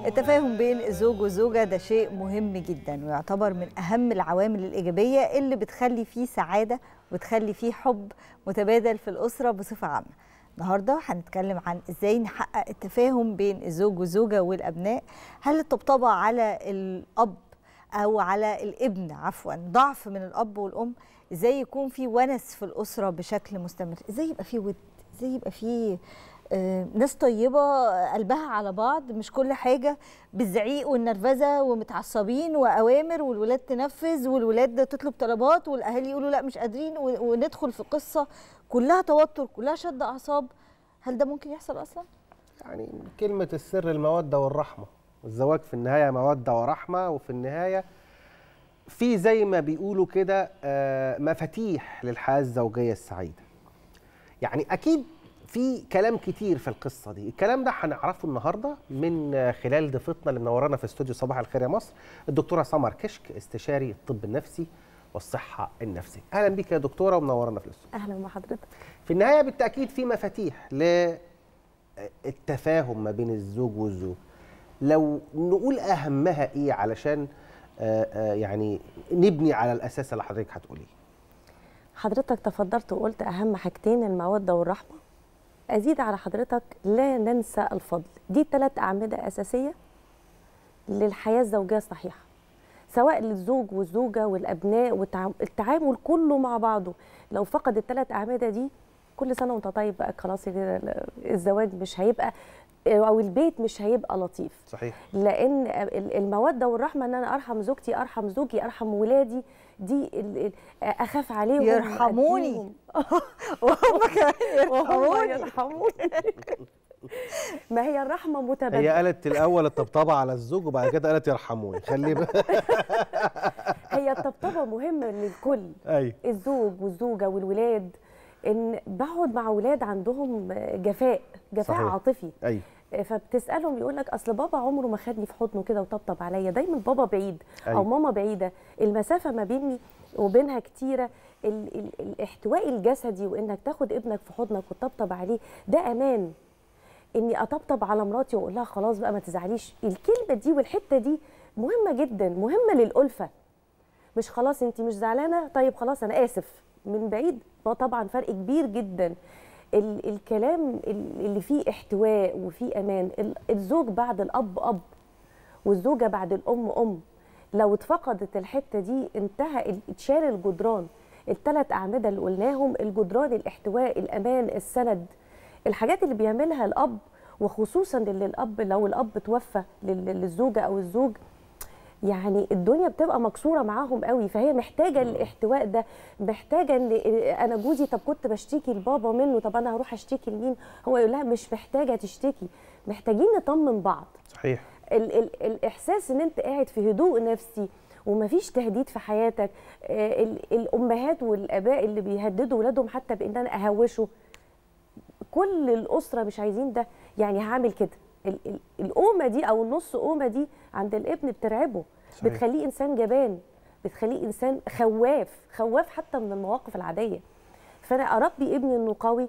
التفاهم بين الزوج والزوجة ده شيء مهم جدا ويعتبر من أهم العوامل الإيجابية اللي بتخلي فيه سعادة وتخلي فيه حب متبادل في الأسرة بصفة عامة النهاردة هنتكلم عن إزاي نحقق التفاهم بين الزوج والزوجة والأبناء هل الطبطبة على الأب أو على الابن عفوا ضعف من الأب والأم إزاي يكون في ونس في الأسرة بشكل مستمر إزاي يبقى في ود إزاي يبقى في آه، ناس طيبة قلبها على بعض مش كل حاجة بالزعيق والنرفزة ومتعصبين وأوامر والولاد تنفذ والولاد تطلب طلبات والأهالي يقولوا لا مش قادرين و- وندخل في قصة كلها توتر كلها شد أعصاب هل ده ممكن يحصل أصلا؟ يعني كلمة السر المودة والرحمة الزواج في النهاية مودة ورحمة وفي النهاية في زي ما بيقولوا كده آه، مفاتيح للحياة الزوجية السعيدة يعني أكيد في كلام كتير في القصة دي الكلام ده هنعرفه النهاردة من آه، خلال ضيفتنا اللي منورانا في استوديو صباح الخير يا مصر الدكتورة سمر كشك استشاري الطب النفسي والصحة النفسية أهلا بيك يا دكتورة ومنورانا في الاستوديو اهلا بحضرتك في النهايه بالتاكيد في مفاتيح للتفاهم ما بين الزوج والزوج لو نقول اهمها ايه علشان آه، آه، يعني نبني على الاساس اللي حضرتك هتقوليه حضرتك تفضلت وقلت اهم حاجتين الموده والرحمه ازيد على حضرتك لا ننسى الفضل دي ثلاث اعمده اساسيه للحياه الزوجيه الصحيحه سواء للزوج والزوجه والابناء والتعامل كله مع بعضه لو فقد الثلاث اعمده دي كل سنه وانت طيب بقى خلاص كده الزواج مش هيبقى او البيت مش هيبقى لطيف صحيح لان ال- الموده والرحمه ان انا ارحم زوجتي ارحم زوجي ارحم ولادي دي ال- ال- اخاف عليهم يرحموني. أديهم. وهم كمان وهم يرحموني يرحموني ما هي الرحمه هي متبادله قالت الاول الطبطبه على الزوج وبعد كده قالت يرحموني خلي بالك هي الطبطبه مهمه للكل ايوه الزوج والزوجه والولاد ان بقعد مع ولاد عندهم جفاء جفاء صحيح. عاطفي ايوه فبتسالهم يقول لك اصل بابا عمره ما خدني في حضنه كده وطبطب عليا دايما بابا بعيد او أيوة. ماما بعيده المسافه ما بيني وبينها كتيره ال ال الاحتواء الجسدي وانك تاخد ابنك في حضنك وتطبطب عليه ده امان اني اطبطب على مراتي واقول لها خلاص بقى ما تزعليش الكلمه دي والحته دي مهمه جدا مهمه للالفه مش خلاص انت مش زعلانه طيب خلاص انا اسف من بعيد ما طبعا فرق كبير جدا ال الكلام ال- اللي فيه احتواء وفيه امان ال- الزوج بعد الاب اب والزوجه بعد الام ام لو اتفقدت الحته دي انتهى ال- اتشال الجدران الثلاث اعمده اللي قلناهم الجدران الاحتواء الامان السند الحاجات اللي بيعملها الاب وخصوصا اللي الاب لو الاب توفى لل- للزوجه او الزوج يعني الدنيا بتبقى مكسوره معاهم قوي فهي محتاجه الاحتواء ده محتاجه ان انا جوزي طب كنت بشتكي لبابا منه طب انا هروح اشتكي لمين هو يقول لها مش محتاجه تشتكي محتاجين نطمن بعض صحيح ال ال الاحساس ان انت قاعد في هدوء نفسي ومفيش تهديد في حياتك آه، ال الامهات والاباء اللي بيهددوا ولادهم حتى بان انا اهوشه كل الاسره مش عايزين ده يعني هعمل كده ال- ال- القومه دي او النص قومه دي عند الابن بترعبه صحيح. بتخليه انسان جبان بتخليه انسان خواف خواف حتى من المواقف العاديه فانا اربي ابني انه قوي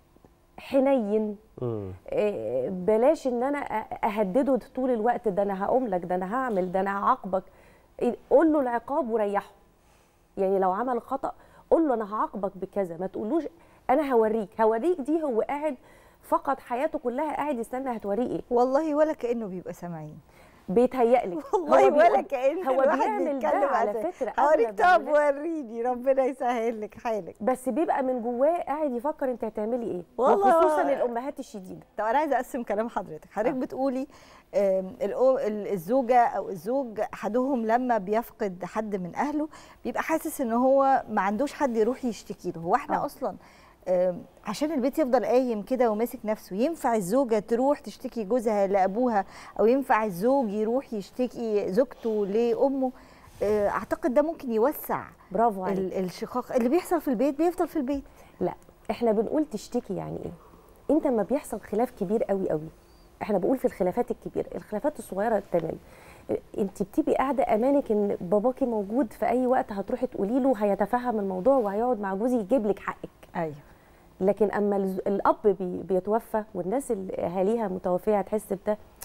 حنين مم. آه، بلاش ان انا أ- اهدده طول الوقت ده انا هقوم لك ده انا هعمل ده انا هعاقبك إيه، قول له العقاب وريحه يعني لو عمل خطا قول له انا هعاقبك بكذا ما تقولوش انا هوريك هوريك دي هو قاعد فقد حياته كلها قاعد يستنى هتوريه ايه والله ولا كأنه بيبقى سامعين بيتهيألك والله هو ولا بيقول- كأن هو الواحد بيعمل ده بيتكلم على عشان- فكره هوريك أغلب طب الولاد. وريني ربنا يسهل لك حالك بس بيبقى من جواه قاعد يفكر انت هتعملي ايه والله وخصوصا الامهات الشديده طب انا عايزه اقسم كلام حضرتك حضرتك آه. بتقولي آم، الأو- ال- الزوجه او الزوج احدهم لما بيفقد حد من اهله بيبقى حاسس ان هو ما عندوش حد يروح يشتكي له هو احنا آه. اصلا آم، عشان البيت يفضل قايم كده وماسك نفسه ينفع الزوجه تروح تشتكي جوزها لابوها او ينفع الزوج يروح يشتكي زوجته لامه آه، اعتقد ده ممكن يوسع برافو عليك ال- الشقاق اللي بيحصل في البيت بيفضل في البيت لا احنا بنقول تشتكي يعني ايه انت ما بيحصل خلاف كبير قوي قوي احنا بقول في الخلافات الكبيره الخلافات الصغيره تمام انت بتبقي قاعده امانك ان باباكي موجود في اي وقت هتروحي تقولي له هيتفهم الموضوع وهيقعد مع جوزي يجيب لك حقك ايوه لكن اما الز- الاب بي بيتوفى والناس اللي اهاليها متوفيه هتحس بده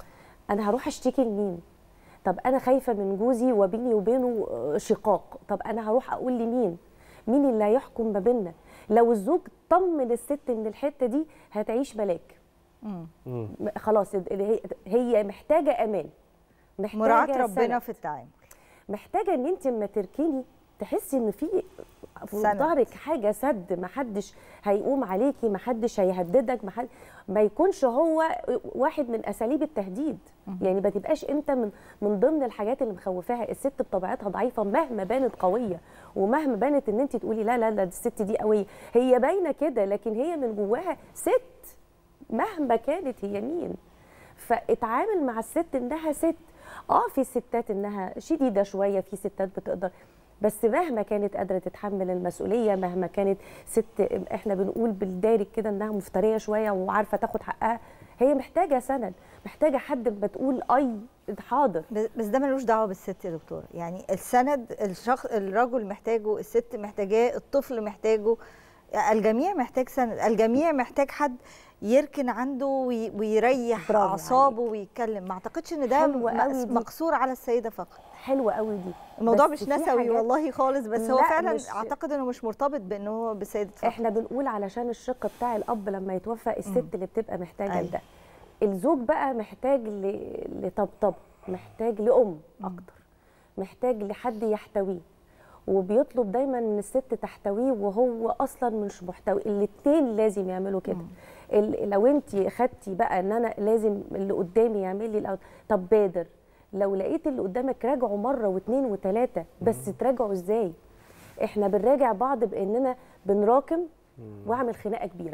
انا هروح اشتكي لمين طب انا خايفه من جوزي وبيني وبينه آه، شقاق طب انا هروح اقول لمين مين اللي هيحكم ما بيننا لو الزوج طمن الست من الحته دي هتعيش ملاك مم. مم. م- خلاص ال- هي- هي محتاجه امان محتاجه مراعاه ربنا سند. في التعامل محتاجه ان انت لما تركني تحسي ان في في سند. ظهرك حاجه سد ما حدش هيقوم عليكي ما حدش هيهددك ما, حد ما يكونش هو واحد من اساليب التهديد يعني ما تبقاش انت من من ضمن الحاجات اللي مخوفاها الست بطبيعتها ضعيفه مهما بانت قويه ومهما بانت ان انت تقولي لا لا لا دي الست دي قويه هي باينه كده لكن هي من جواها ست مهما كانت هي مين فاتعامل مع الست انها ست اه في ستات انها شديده شويه في ستات بتقدر بس مهما كانت قادره تتحمل المسؤوليه مهما كانت ست احنا بنقول بالدارج كده انها مفتريه شويه وعارفه تاخد حقها هي محتاجه سند محتاجه حد ما تقول اي حاضر بس بس ده ملوش دعوه بالست يا دكتوره يعني السند الشخص الرجل محتاجه الست محتاجاه الطفل محتاجه الجميع محتاج سند الجميع محتاج حد يركن عنده وي- ويريح برافو اعصابه ويتكلم ما اعتقدش ان ده حلوة م- قوي دي. مقصور على السيده فقط حلوه قوي دي الموضوع بس مش في نسوي حاجات- والله خالص بس هو لا، فعلا مش- اعتقد انه مش مرتبط بانه هو بالسيده فقط احنا بنقول علشان الشق بتاع الاب لما يتوفى الست اللي بتبقى محتاجه أيوة. لده الزوج بقى محتاج ل- لطبطب محتاج لام اكتر محتاج لحد يحتويه وبيطلب دايما ان الست تحتويه وهو اصلا مش محتوي الاثنين لازم يعملوا كده ال- لو انت خدتي بقى ان انا لازم اللي قدامي يعمل لي الأول طب بادر لو لقيت اللي قدامك راجعوا مره واثنين وثلاثه بس تراجعوا ازاي احنا بنراجع بعض باننا بنراكم واعمل خناقه كبيره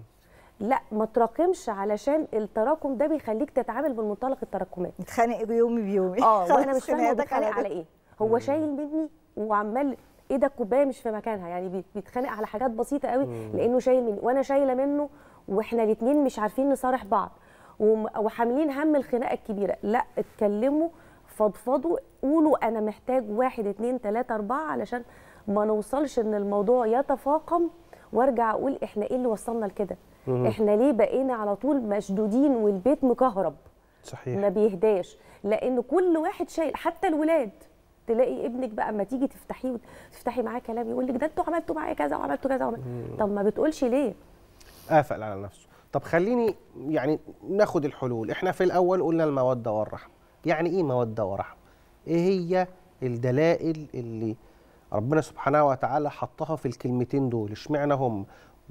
لا ما تراكمش علشان التراكم ده بيخليك تتعامل بمنطلق التراكمات نتخانق بيومي بيومي اه خلاص وانا مش فاهمه هو خناقتك بيتخانق على على ده. ايه هو شايل مني وعمال ايه ده الكوبايه مش في مكانها يعني بيت- بيتخانق على حاجات بسيطه قوي لانه شايل مني وانا شايله منه واحنا الاثنين مش عارفين نصارح بعض وم- وحاملين هم الخناقه الكبيره لا اتكلموا فضفضوا قولوا انا محتاج واحد اتنين تلاته اربعه علشان ما نوصلش ان الموضوع يتفاقم وارجع اقول احنا ايه اللي وصلنا لكده احنا ليه بقينا على طول مشدودين والبيت مكهرب صحيح ما بيهداش لان كل واحد شايل حتى الولاد تلاقي ابنك بقى اما تيجي تفتحيه وتفتحي معاه كلام يقول لك ده انتوا عملتوا معايا كذا وعملتوا كذا وعملتوا. طب ما بتقولش ليه قافل على نفسه طب خليني يعني ناخد الحلول احنا في الاول قلنا الموده والرحمه يعني ايه موده ورحمه ايه هي الدلائل اللي ربنا سبحانه وتعالى حطها في الكلمتين دول اشمعنى هم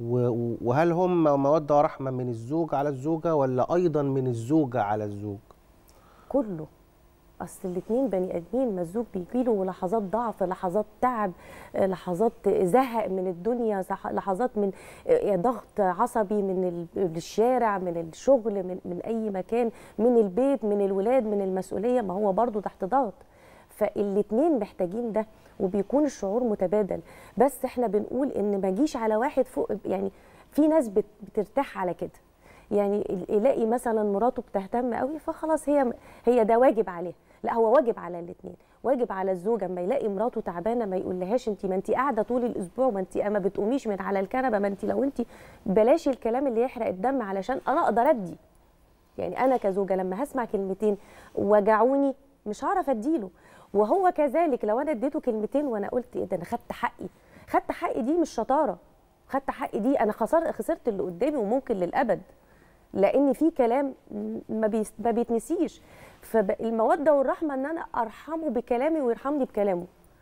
و- وهل هم موده ورحمه من الزوج على الزوجه ولا ايضا من الزوجه على الزوج كله اصل الاثنين بني ادمين ما الزوج بيجيله لحظات ضعف لحظات تعب آه، لحظات زهق من الدنيا زح- لحظات من آه، ضغط عصبي من ال- الشارع من الشغل من, من اي مكان من البيت من الولاد من المسؤوليه ما هو برضو تحت ضغط فالاثنين محتاجين ده وبيكون الشعور متبادل بس احنا بنقول ان ما جيش على واحد فوق يعني في ناس بت- بترتاح على كده يعني ال- يلاقي مثلا مراته بتهتم قوي فخلاص هي هي ده واجب عليها لا هو واجب على الاثنين واجب على الزوجه اما يلاقي مراته تعبانه ما يقولهاش انت ما انت قاعده طول الاسبوع ما انت ما بتقوميش من على الكنبه ما انت لو انت بلاش الكلام اللي يحرق الدم علشان انا اقدر ادي يعني انا كزوجه لما هسمع كلمتين وجعوني مش هعرف اديله وهو كذلك لو انا اديته كلمتين وانا قلت ايه ده انا خدت حقي خدت حقي دي مش شطاره خدت حقي دي انا خسرت خسرت اللي قدامي وممكن للابد لان في كلام ما, بيس ما بيتنسيش فالموده والرحمه ان انا ارحمه بكلامي ويرحمني بكلامه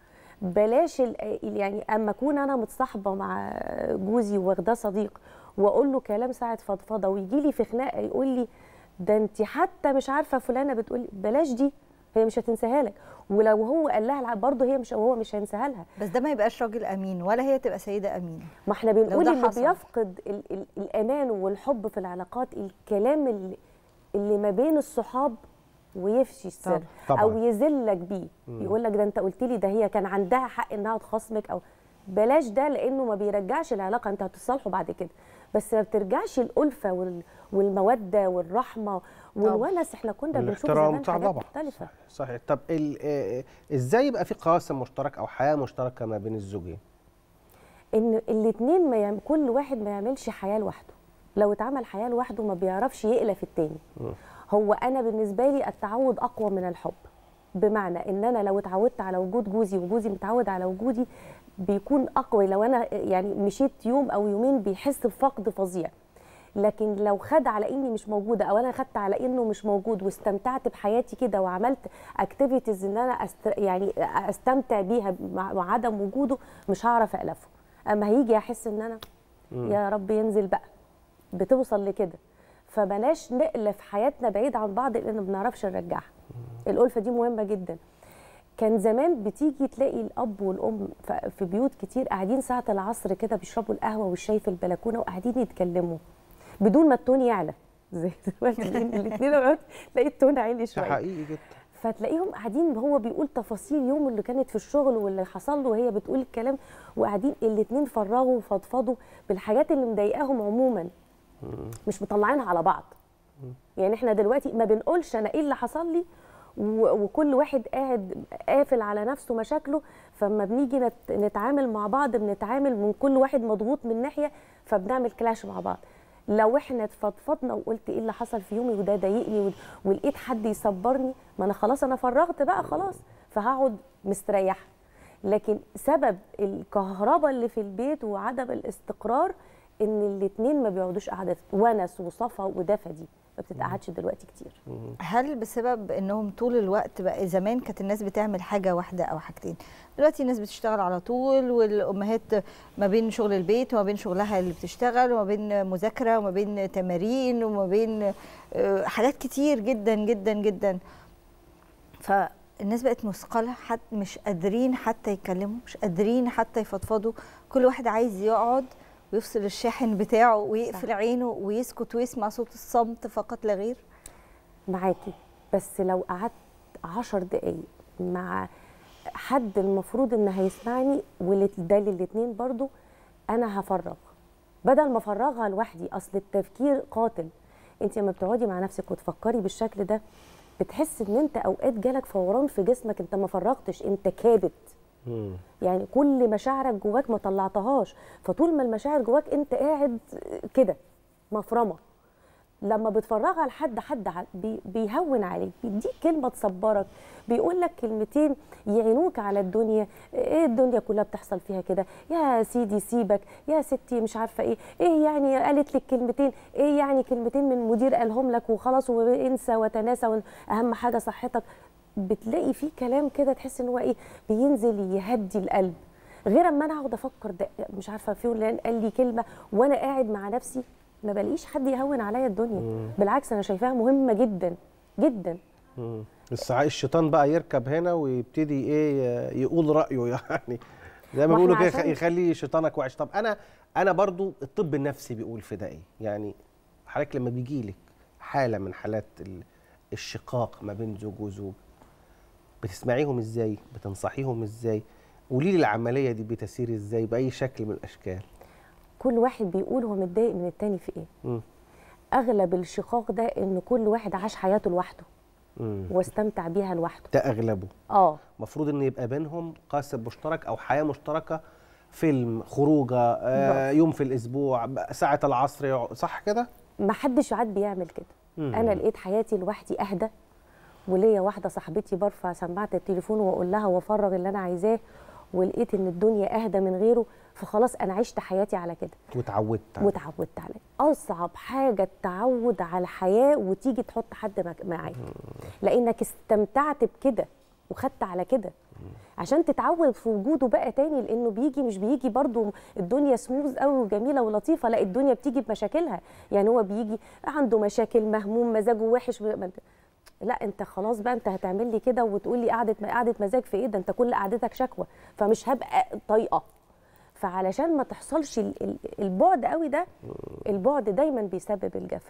بلاش ال- يعني اما اكون انا متصاحبه مع جوزي واخداه صديق واقول له كلام ساعه فضفضه ويجي لي في خناقه يقول لي ده انت حتى مش عارفه فلانه بتقول بلاش دي هي مش هتنساها لك ولو هو قال لها برضه هي مش هو مش هينساها لها بس ده ما يبقاش راجل امين ولا هي تبقى سيده امينه ما احنا بنقول ده اللي حصل. بيفقد ال ال الامان والحب في العلاقات الكلام اللي, اللي ما بين الصحاب ويفشي السر طبعاً. او يذلك بيه يقول لك ده انت قلت لي ده هي كان عندها حق انها تخاصمك او بلاش ده لانه ما بيرجعش العلاقه انت هتصالحوا بعد كده بس ما بترجعش الالفه وال والموده والرحمه والونس احنا كنا بنشوف الاحترام زمان طبعا حاجات طبعا مختلفه صحيح طب ال- آه، ازاي يبقى في قاسم مشترك او حياه مشتركه ما بين الزوجين ان الاثنين ما يعم... كل واحد ما يعملش حياه لوحده لو اتعمل حياه لوحده ما بيعرفش يألف التاني هو انا بالنسبه لي التعود اقوى من الحب بمعنى ان انا لو اتعودت على وجود جوزي وجوزي متعود على وجودي بيكون اقوى لو انا يعني مشيت يوم او يومين بيحس بفقد فظيع لكن لو خد على اني مش موجوده او انا خدت على انه مش موجود واستمتعت بحياتي كده وعملت اكتيفيتيز ان انا أست... يعني استمتع بيها مع مع عدم وجوده مش هعرف الفه اما هيجي احس ان انا يا رب ينزل بقى بتوصل لكده فبلاش نقلف حياتنا بعيد عن بعض لان ما بنعرفش نرجعها الالفه دي مهمه جدا كان زمان بتيجي تلاقي الاب والام ف- في بيوت كتير قاعدين ساعه العصر كده بيشربوا القهوه والشاي في البلكونه وقاعدين يتكلموا بدون ما التون يعلى زي دلوقتي الاثنين تلاقي التون عالي ده شويه حقيقي جدا فتلاقيهم قاعدين هو بيقول تفاصيل يوم اللي كانت في الشغل واللي حصل له وهي بتقول الكلام وقاعدين الاتنين فرغوا وفضفضوا بالحاجات اللي مضايقاهم عموما مش مطلعينها على بعض يعني احنا دلوقتي ما بنقولش انا ايه اللي حصل لي و- وكل واحد قاعد قافل على نفسه مشاكله فما بنيجي نت- نتعامل مع بعض بنتعامل من كل واحد مضغوط من ناحيه فبنعمل كلاش مع بعض لو احنا اتفضفضنا وقلت ايه اللي حصل في يومي وده ضايقني و- ولقيت حد يصبرني ما انا خلاص انا فرغت بقى خلاص فهقعد مستريحه لكن سبب الكهرباء اللي في البيت وعدم الاستقرار ان الاتنين ما بيقعدوش قعده ونس وصفا ودفى دي ما بتتقعدش دلوقتي كتير هل بسبب انهم طول الوقت بقى زمان كانت الناس بتعمل حاجه واحده او حاجتين دلوقتي الناس بتشتغل على طول والامهات ما بين شغل البيت وما بين شغلها اللي بتشتغل وما بين مذاكره وما بين تمارين وما بين آه، حاجات كتير جدا جدا جدا فالناس بقت مثقله حتى مش قادرين حتى يتكلموا مش قادرين حتى يفضفضوا كل واحد عايز يقعد ويفصل الشاحن بتاعه ويقفل عينه ويسكت ويسمع صوت الصمت فقط لا غير معاكي بس لو قعدت عشر دقايق مع حد المفروض ان هيسمعني وده للاتنين برضو انا هفرغ بدل ما افرغها لوحدي اصل التفكير قاتل انت لما بتقعدي مع نفسك وتفكري بالشكل ده بتحس ان انت اوقات جالك فوران في جسمك انت ما فرغتش انت كابت مم. يعني كل مشاعرك جواك ما طلعتهاش فطول ما المشاعر جواك انت قاعد كده مفرمه لما بتفرغها لحد حد ع- بي- بيهون عليك بيديك كلمه تصبرك بيقول لك كلمتين يعينوك على الدنيا ايه الدنيا كلها بتحصل فيها كده يا سيدي سيبك يا ستي مش عارفه ايه ايه يعني قالت لك كلمتين ايه يعني كلمتين من مدير قالهم لك وخلاص وانسى وتناسى وإن- اهم حاجه صحتك بتلاقي فيه كلام كده تحس ان هو ايه بينزل يهدي القلب غير اما انا اقعد افكر ده مش عارفه في فلان قال لي كلمه وانا قاعد مع نفسي ما بلاقيش حد يهون عليا الدنيا بالعكس انا شايفاها مهمه جدا جدا مم. بس ع- الشيطان بقى يركب هنا ويبتدي ايه يقول رايه يعني زي ما واحنا بيقولوا كده عشان- يخلي شيطانك وحش طب انا انا برضو الطب النفسي بيقول في ده ايه يعني حضرتك لما بيجي لك حاله من حالات ال- الشقاق ما بين زوج وزوج بتسمعيهم ازاي بتنصحيهم ازاي قولي لي العمليه دي بتسير ازاي باي شكل من الاشكال كل واحد بيقول هو متضايق من التاني في ايه مم. اغلب الشقاق ده ان كل واحد عاش حياته لوحده مم. واستمتع بيها لوحده ده اغلبه اه المفروض ان يبقى بينهم قاسم مشترك او حياه مشتركه فيلم خروجه آه برافو. يوم في الاسبوع ب- ساعه العصر يقعد- صح كده ما حدش عاد بيعمل كده مم. انا لقيت حياتي لوحدي اهدى وليا واحده صاحبتي برفع سماعه التليفون واقول لها وافرغ اللي انا عايزاه ولقيت ان الدنيا اهدى من غيره فخلاص انا عشت حياتي على كده واتعودت عليه. واتعودت عليه اصعب حاجه التعود على الحياه وتيجي تحط حد مك- معاك لانك استمتعت بكده وخدت على كده عشان تتعود في وجوده بقى تاني لانه بيجي مش بيجي برضو الدنيا سموز قوي وجميله ولطيفه لا الدنيا بتيجي بمشاكلها يعني هو بيجي عنده مشاكل مهموم مزاجه وحش ما انت- لا انت خلاص بقى انت هتعمل لي كده وتقول لي قعده قعده مزاج في ايه ده انت كل قعدتك شكوى فمش هبقى طايقه فعلشان ما تحصلش ال- ال- البعد قوي ده البعد دايما بيسبب الجفا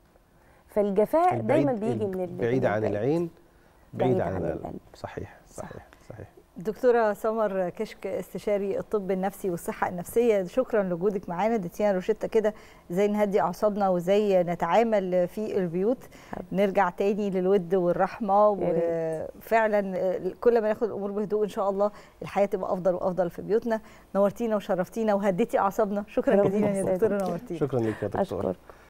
فالجفاء دايما بيجي من ال- بعيد من عن البعيد. العين بعيد, عن, القلب القلب. صحيح صحيح صحيح دكتورة سمر كشك استشاري الطب النفسي والصحة النفسية شكرا لوجودك معانا اديتينا روشتة كده ازاي نهدي أعصابنا وازاي نتعامل في البيوت نرجع تاني للود والرحمة يا وفعلا كل ما ناخد الأمور بهدوء إن شاء الله الحياة تبقى أفضل وأفضل في بيوتنا نورتينا وشرفتينا وهديتي أعصابنا شكرا ربنا جزيلا يا يسعدك. دكتورة نورتينا شكرا لك يا دكتور اشكرك